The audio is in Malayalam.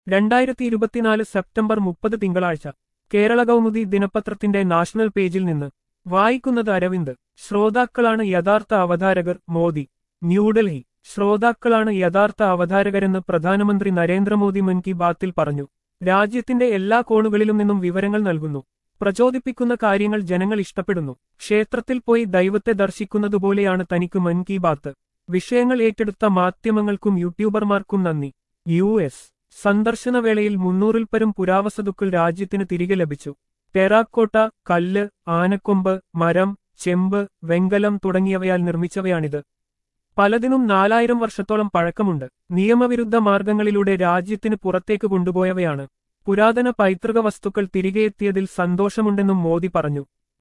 രണ്ടായിരത്തി ഇരുപത്തിനാല് സെപ്റ്റംബർ മുപ്പത് തിങ്കളാഴ്ച കേരള കൗമുദി ദിനപത്രത്തിന്റെ നാഷണൽ പേജിൽ നിന്ന് വായിക്കുന്നത് അരവിന്ദ് ശ്രോതാക്കളാണ് യഥാർത്ഥ അവതാരകർ മോദി ന്യൂഡൽഹി ശ്രോതാക്കളാണ് യഥാർത്ഥ അവതാരകരെന്ന് പ്രധാനമന്ത്രി നരേന്ദ്രമോദി മൻ കി ബാത്തിൽ പറഞ്ഞു രാജ്യത്തിന്റെ എല്ലാ കോണുകളിലും നിന്നും വിവരങ്ങൾ നൽകുന്നു പ്രചോദിപ്പിക്കുന്ന കാര്യങ്ങൾ ജനങ്ങൾ ഇഷ്ടപ്പെടുന്നു ക്ഷേത്രത്തിൽ പോയി ദൈവത്തെ ദർശിക്കുന്നതുപോലെയാണ് തനിക്ക് മൻ കി ബാത്ത് വിഷയങ്ങൾ ഏറ്റെടുത്ത മാധ്യമങ്ങൾക്കും യൂട്യൂബർമാർക്കും നന്ദി യു എസ് സന്ദർശനവേളയിൽ മുന്നൂറിൽ പരം പുരാവസ്തുക്കൾ രാജ്യത്തിന് തിരികെ ലഭിച്ചു ടെറാക്കോട്ട കല്ല് ആനക്കൊമ്പ് മരം ചെമ്പ് വെങ്കലം തുടങ്ങിയവയാൽ നിർമ്മിച്ചവയാണിത് പലതിനും നാലായിരം വർഷത്തോളം പഴക്കമുണ്ട് നിയമവിരുദ്ധ മാർഗങ്ങളിലൂടെ രാജ്യത്തിന് പുറത്തേക്ക് കൊണ്ടുപോയവയാണ് പുരാതന പൈതൃക വസ്തുക്കൾ തിരികെ എത്തിയതിൽ സന്തോഷമുണ്ടെന്നും മോദി പറഞ്ഞു